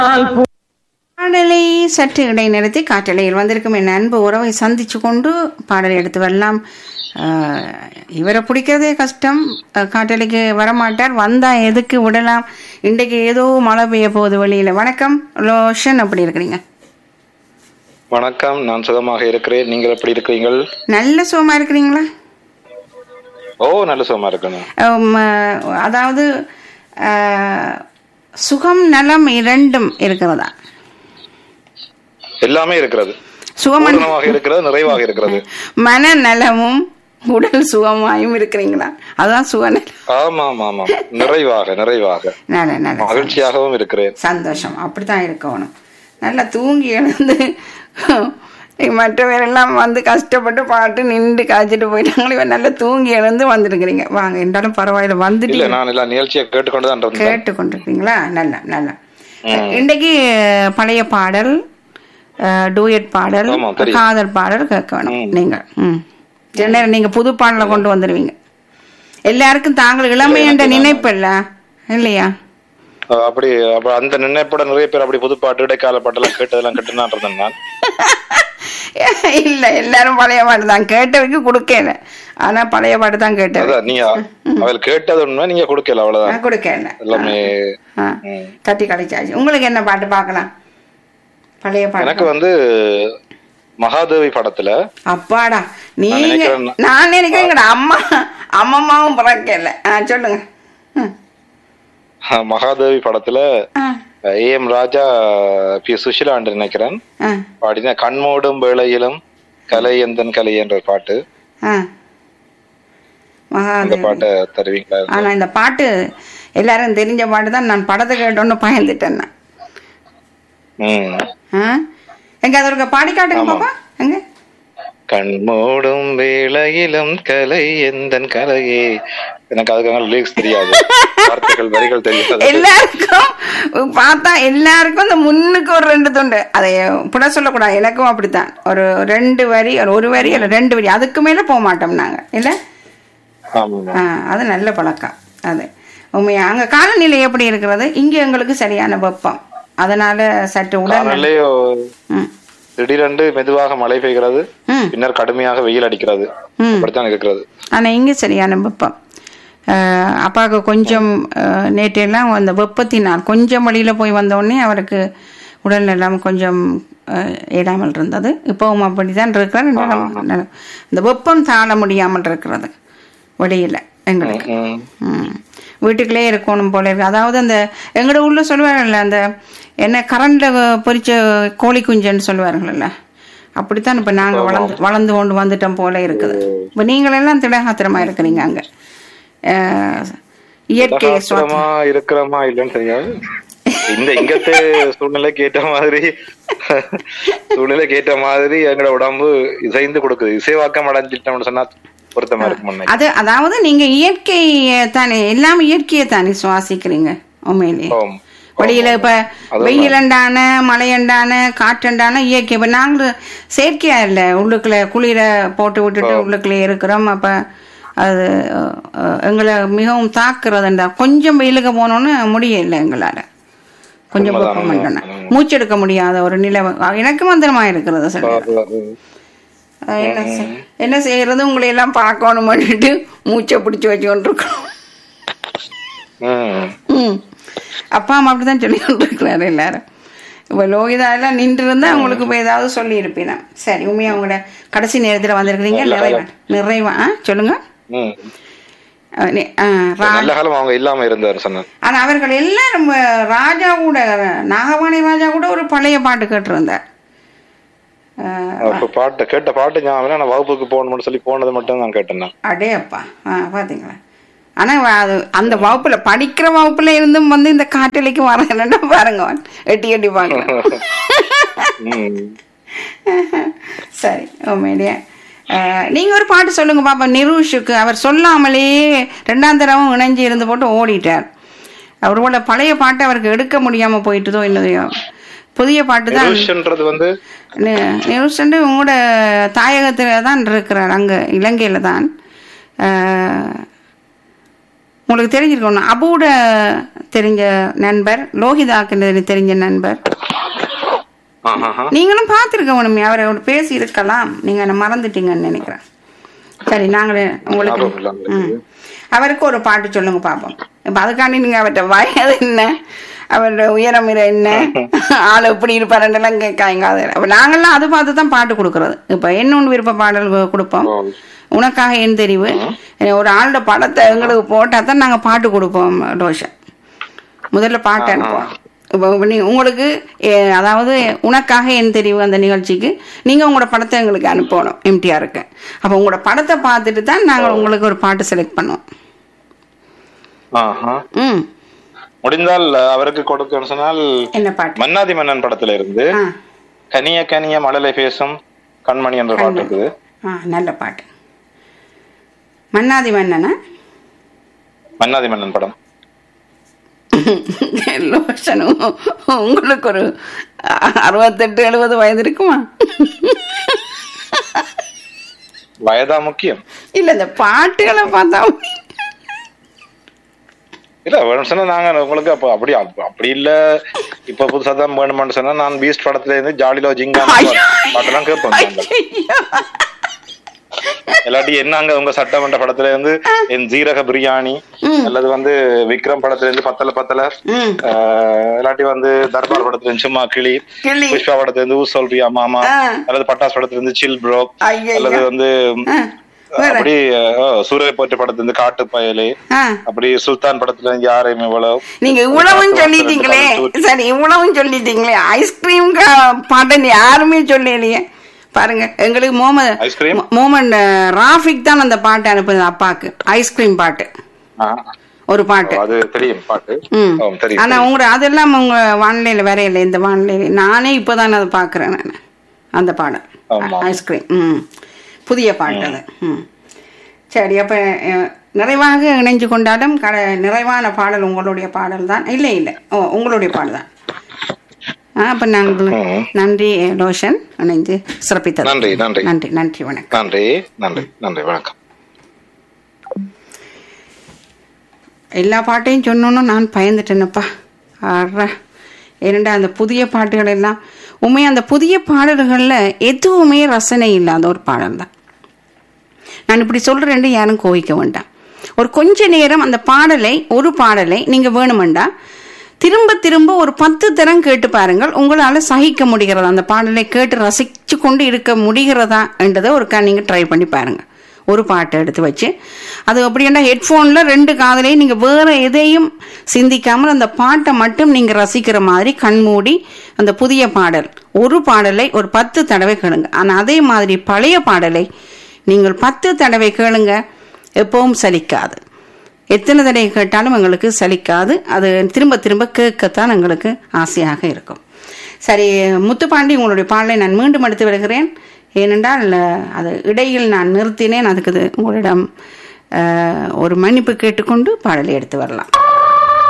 பாடலை சற்று இடைநிறுத்தி காற்றலையில் வந்திருக்கும் என் அன்பு உறவை சந்திச்சு கொண்டு பாடலை எடுத்து வரலாம் ஆஹ், இவரை பிடிக்கிறதே கஷ்டம் ஆஹ், காற்றலைக்கு வரமாட்டார் வந்தா எதுக்கு விடலாம் இன்றைக்கு ஏதோ மழை பெய்ய போகுது வெளியில வணக்கம் லோஷன் அப்படி இருக்கிறீங்க வணக்கம் நான் சுகமாக இருக்கிறேன் நீங்கள் எப்படி இருக்கிறீர்கள் நல்ல சுகமா இருக்கிறீங்களா ஓ நல்ல சுகமா இருக்கணும் ஆம், ஆஹ், அதாவது ஆஹ், சுகம் நலம் இரண்டும் இருக்கிறதா எல்லாமே இருக்கிறது சுகமன் பூரணமாக இருக்கிறது நிறைவாக இருக்கிறது மன நலமும் உடல் சுகமாயும் இருக்கிறீங்களா அதான் சுகநலம் ஆமா ஆமா ஆமா நிறைவாக நிறைவாக நல்ல நல்ல மகிழ்ச்சியாகவும் இருக்கிறேன் சந்தோஷம் அப்படித்தான் இருக்கணும் நல்லா தூங்கி எழுந்து மற்றவரெல்லாம் வந்து கஷ்டப்பட்டு பாட்டு நின்று காய்ச்சிட்டு போயிட்டாங்களே இவன் நல்லா தூங்கி எழுந்து வந்துருக்கிறீங்க வாங்க என்றாலும் பரவாயில்ல இல்ல வந்துட்டு நான் எல்லாம் நிகழ்ச்சியை கேட்டுக்கொண்டுதான் இருந்தேன் கேட்டு கொண்டிருக்கீங்களா நல்லா நல்லா இன்றைக்கு பழைய பாடல் டூயட் பாடல் ஆமா, தெரியும். காதல் பாடல் கேட்க வேணும் நீங்க ம் சில நேரம் நீங்க புது பாடலை கொண்டு வந்துருவீங்க எல்லாருக்கும் தாங்கள் இளமை என்ற நினைப்பு இல்ல இல்லையா அஹ் அப்படி அப்ப அந்த நினைப்போட நிறைய பேர் அப்படி புது பாட்டு இடைக்கால பாட்டெல்லாம் கேட்டதெல்லாம் கேட்டுதான் இருந்தேன் நான் இல்ல எல்லாரும் பழைய பாட்டு தான் கேட்டவைக்கு கொடுக்கல ஆனா பழைய பாட்டு தான் கேட்டவை அதான் நீங்க அவள் கேட்டது உண்மை நீங்க கொடுக்கல அவ்வளவுதான் நான் கொடுக்கல எல்லாமே ஆ, தட்டி கழிச்சாச்சு உங்களுக்கு என்ன பாட்டு பார்க்கலாம் பழைய பாட்டு எனக்கு வந்து மகாதேவி படத்துல அப்பாடா நீங்க நினைக்கிறேன் நான் நினைக்கிறேன் அம்மா அம்மம்மாவும் பிறக்கல ஆ சொல்லுங்க ம். அஹ் மகாதேவி படத்துல ஆ, A M Raja P Sushila என்று நினைக்கிறேன் ஆ, பாடின கண்மூடும் வேளையிலும் கலை எந்தன் கலை என்ற பாட்டு ஆ. அந்த மகாதேவி பாட்டை தருவீங்களா ஆனா இந்த பாட்டு எல்லாரும் தெரிஞ்ச பாட்டு தான் நான் படத்தை கேட்டோன்னு பயந்துட்டேன் நான் ம் ஆ? எங்க அது ஒரு பாடி காட்டுங்க பாப்பா எங்க கண்மூடும் வேளையிலும் கலை எந்தன் கலையே எனக்கு அதுக்காக லிரிக்ஸ் தெரியாது வார்த்தைகள் வரிகள் தெரியாது எல்லாருக்கும் பார்த்தா எல்லாருக்கும் இந்த முன்னுக்கு ஒரு ரெண்டு துண்டு அதை புட சொல்லக்கூடாது எனக்கும் அப்படித்தான் ஒரு ரெண்டு வரி ஒரு ஒரு வரி இல்லை ரெண்டு வரி அதுக்கு மேல போக மாட்டோம் நாங்க இல்ல ஆமா ஆ, அது நல்ல பழக்கம் அது உண்மையா அங்க காலநிலை எப்படி இருக்கிறது இங்க எங்களுக்கு சரியான வெப்பம் அதனால சற்று உடல் காலையிலேயோ ம், திடீரென்று மெதுவாக மழை பெய்கிறது ம், பின்னர் கடுமையாக வெயில் அடிக்கிறது ம். அப்படித்தான் இருக்கிறது ஆனா இங்க சரியான வெப்பம் அஹ், அப்பாவுக்கு கொஞ்சம் அஹ், நேற்றெல்லாம் அந்த வெப்பத்தினால் கொஞ்சம் வழியில போய் வந்த உடனே அவருக்கு உடல் எல்லாம் கொஞ்சம் அஹ், இடாமல் இருந்தது இப்பவும் அப்படித்தான் இருக்கிறார் இருந்தாலும் நல்ல- இந்த வெப்பம் தாழ முடியாமல் இருக்கிறது வெளியில எங்களுக்கு ம். ம். வீட்டுக்குள்ளே இருக்கணும் போல இருக்கு அதாவது அந்த எங்களோட ஊர்ல சொல்லுவாங்கல்ல அந்த என்ன கரண்ட்ல பொரிச்ச கோழி குஞ்சுன்னு சொல்லுவார்கள்ல அப்படித்தான் இப்ப நாங்க வளர்ந்து வளர்ந்து கொண்டு வந்துட்டோம் போல இருக்குது இப்ப நீங்களெல்லாம் திடகாத்திரமா இருக்கிறீங்க அங்க அஹ், இயற்கை சுவாசம் சுவாசமா இருக்கிறோமா இல்லைன்னு தெரியாது இந்த இங்கத்து சூழ்நிலைக்கு ஏற்ற மாதிரி சூழ்நிலைக்கு ஏற்ற மாதிரி எங்களோட உடம்பு இசைந்து கொடுக்குது இசைவாக்கம் அடைஞ்சிட்டோம்னு சொன்னா பொருத்தமா இருக்கும் முன்னை அது அதாவது நீங்க இயற்கை தானே எல்லாம் இயற்கையை தானே சுவாசிக்கிறீங்க உண்மையிலேயே ஆம். வெளியில இப்ப வெயிலண்டான மழையண்டான காற்றண்டான இயற்கை இப்ப நாங்களும் செயற்கையா இல்ல உள்ளுக்குள்ள குளிர போட்டு விட்டுட்டு உள்ளுக்குள்ள இருக்கிறோம் அப்ப அது அஹ், எங்களை மிகவும் தாக்குறதுண்டா கொஞ்சம் வெயிலுக்கு போனோன்னு முடியல எங்களால கொஞ்சம் வெப்பம் பண்ணணும் மூச்செடுக்க முடியாத ஒரு நிலை எனக்கு மந்திரமா இருக்கிறது சார் அஹ் என்ன செய்- என்ன செய்யறது உங்களை எல்லாம் பார்க்கணும் பண்ணிட்டு மூச்சை பிடிச்சி வச்சு கொண்டிருக்கோம் ம். ம் அப்பா அம்மா அப்படிதான் சொல்லி கொண்டிருக்கிறாரு எல்லாரும் இப்போ லோகிதா எல்லாம் நின்று இருந்தா உங்களுக்கு இப்போ ஏதாவது சொல்லி இருப்பீனா சரி உண்மையா உங்களோட கடைசி நேரத்துல வந்திருக்கிறீங்க நிறைவா நிறைவா ஆ சொல்லுங்க ம். அஹ் நி- ஆ, ரா- நல்ல காலம் அவங்க இல்லாம இருந்தார் சொன்னேன் ஆனா அவர்கள் எல்லாம் நம்ம ராஜா கூட நாகவாணி ராஜா கூட ஒரு பழைய பாட்டு கேட்டிருந்தார் அஹ், அப்ப பாட்டு கேட்ட பாட்டு ஞாபகம் இல்ல. நான் வகுப்புக்கு போகணும்னு சொல்லி போனது மட்டும் நான் கேட்டேன் நான். அடே அப்பா ஆ பாத்தீங்களா ஆனா வ- அது அந்த வகுப்புல படிக்கிற வகுப்புல இருந்தும் வந்து இந்த காட்டலைக்கு வரேன்னா பாருங்க எட்டி எட்டி பாக்கலாம் ம். சரி உண்மையிலேயே அஹ், நீங்க ஒரு பாட்டு சொல்லுங்க பாப்பா நிரூஷுக்கு அவர் சொல்லாமலே ரெண்டாம் தடவும் இணைஞ்சு இருந்து போட்டு ஓடிட்டார் அவர் போல பழைய பாட்டை அவருக்கு எடுக்க முடியாம போயிட்டுதோ என்னதையோ புதிய பாட்டு தான் நிருஷன்றது வந்து நியூசிலாண்டு உங்களோட தாயகத்தில் தான் இருக்கிறார் அங்கே இலங்கையில் தான் அஹ், உங்களுக்கு தெரிஞ்சிருக்கணும் அபூட தெரிஞ்ச நண்பர் லோகிதாக்கு தெரிஞ்ச நண்பர் ஆஹாஹா. நீங்களும் பார்த்துருக்க உடனே அவரை பேசி இருக்கலாம் நீங்க என்ன மறந்துட்டீங்கன்னு நினைக்கிறேன் சரி நாங்களே உங்களுக்கு ஞாபகம் இல்லாம ம். இருக்குது. அவருக்கு ஒரு பாட்டு சொல்லுங்க பாப்போம் இப்ப அதுக்காண்டி நீங்க அவர்கிட்ட வயது என்ன அவரோட உயரம் இரு என்ன ஆள் எப்படி இருப்பாருன்றெல்லாம் கேட்காங்க அது அப்ப நாங்கெல்லாம் அது பார்த்து தான் பாட்டு கொடுக்கறது இப்ப என்னொன்று விருப்ப பாடல் கு- கொடுப்போம் ஓ. உனக்காக என் தெரிவு ஒரு ஆளோட படத்தை எங்களுக்கு போட்டா தான் நாங்க பாட்டு கொடுப்போம் ரோஷன் முதல்ல பாட்டு அனுப்புவோம் இப்போ நீ உங்களுக்கு எ, அதாவது உனக்காக என் தெரிவு அந்த நிகழ்ச்சிக்கு நீங்க உங்களோட படத்தை எங்களுக்கு அனுப்பணும் எம்டிஆருக்கு அப்போ உங்களோட படத்தை பார்த்துட்டு தான் நாங்கள் உங்களுக்கு ஒரு பாட்டு செலக்ட் பண்ணுவோம் ஆஹா. ம் முடிந்தால் அவருக்கு கொடுக்கணும்னு சொன்னால் என்ன பாட்டு மன்னாதி மன்னன் படத்துல இருந்து ஆ கனிய கனிய மழலை பேசும் கண்மணி என்ற பாட்டு இருக்குது ஆ நல்ல பாட்டு மன்னாதி மன்னனா மன்னாதி மன்னன் படம் லோஷனும் உங்களுக்கு ஒரு அறுபத்தெட்டு எழுபது வயது இருக்குமா வயதா முக்கியம் இல்ல இந்த பாட்டுகளை பார்த்தா இல்ல வேணும் சொன்னா நாங்க உங்களுக்கு அப்ப அப்படி அப்ப- அப்படி இல்ல இப்ப புதுசா தான் வேணும்னு சொன்னா நான் பீஸ்ட் படத்துல இருந்து ஜாலிலோ ஜிங்கா ஐயோ! பாட்டெல்லாம் கேட்போம் நாங்க. ஐயையோ. இல்லாட்டி என்னங்க உங்க சட்டமன்ற படத்துல இருந்து என் ஜீரக பிரியாணி அல்லது வந்து விக்ரம் படத்துல இருந்து பத்தல பத்தல ம் ஆஹ், இல்லாட்டி வந்து தர்பார் படத்துல இருந்து சும்மா கிளி கிளி. புஷ்பா படத்துல இருந்து ஊ சொல்றியா மாமா ஆ. அல்லது பட்டாஸ் படத்துல இருந்து சில் ப்ரோ ஐயையோ. அல்லது வந்து ஆ, வேற. அப்படி சூரிய போற்று படத்துல இருந்து காட்டு பயலே ஆ அப்படி சுல்தான் படத்துல இருந்து யாரையும் இவ்வளவு நீங்க இவ்வளவும் சொல்லிட்டீங்களே சரி இவ்வளவும் சொல்லிட்டீங்களே ஐஸ்கிரீம் பாட்டன் யாருமே சொல்லலையே பாருங்க எங்களுக்கு மோமன் ஐஸ்கிரீம் மோமன் ராஃபிக் தான் அந்த பாட்டு அனுப்புது அப்பாக்கு ஐஸ்கிரீம் பாட்டு ஒரு பாட்டு அது தெரியும் பாட்டு ம் ஆம், தெரியும் ஆனா உங்க அதெல்லாம் உங்க வானிலையில வரையில இந்த வானிலையில நானே இப்போதான் அதை பாக்குறேன் நான் அந்த பாடல் ஆமா. ஐஸ்கிரீம் ம் புதிய பாட்டு அது ம் சரி அப்ப அஹ், நிறைவாக இணைஞ்சு கொண்டாலும் கட நிறைவான பாடல் உங்களுடைய பாடல் தான் இல்லை இல்லை ஓ உங்களுடைய பாடல் தான் ஆ, அப்ப நாங்கள் ம். நன்றி லோஷன் இணைந்து சிறப்பித்தது நன்றி, நன்றி. நன்றி நன்றி வணக்கம் நன்றி நன்றி நன்றி வணக்கம் எல்லா பாட்டையும் சொன்னோன்னு நான் பயந்துட்டேனப்பா ஆறா ஏனண்டா அந்த புதிய பாட்டுகள் எல்லாம் உண்மையா அந்த புதிய பாடல்களில் எதுவுமே ரசனை இல்லாத ஒரு பாடல் தான் நான் இப்படி சொல்கிறேன்னு யாரும் கோவிக்க வேண்டாம் ஒரு கொஞ்ச நேரம் அந்த பாடலை ஒரு பாடலை நீங்கள் வேணுமெண்டா திரும்ப திரும்ப ஒரு பத்து தரம் கேட்டு பாருங்கள் உங்களால் சகிக்க முடிகிறதா அந்த பாடலை கேட்டு ரசித்து கொண்டு இருக்க முடிகிறதா என்றதை ஒருக்கா நீங்கள் ட்ரை பண்ணி பாருங்கள் ஒரு பாட்டை எடுத்து வச்சு அது அப்படின்னா ஹெட்ஃபோனில் ரெண்டு காதலையும் நீங்கள் வேறு எதையும் சிந்திக்காமல் அந்த பாட்டை மட்டும் நீங்கள் ரசிக்கிற மாதிரி கண்மூடி அந்த புதிய பாடல் ஒரு பாடலை ஒரு பத்து தடவை கேளுங்க ஆனால் அதே மாதிரி பழைய பாடலை நீங்கள் பத்து தடவை கேளுங்க எப்பவும் சலிக்காது எத்தனை தடவை கேட்டாலும் எங்களுக்கு சலிக்காது அது திரும்ப திரும்ப கேட்கத்தான் எங்களுக்கு ஆசையாக இருக்கும் சரி முத்துப்பாண்டி உங்களுடைய பாடலை நான் மீண்டும் எடுத்து வருகிறேன் ஏனென்றால் அஹ், அது இடையில் நான் நிறுத்தினேன் அதுக்கு இது உங்களிடம் அஹ், ஒரு மன்னிப்பு கேட்டுக்கொண்டு பாடலை எடுத்து வரலாம்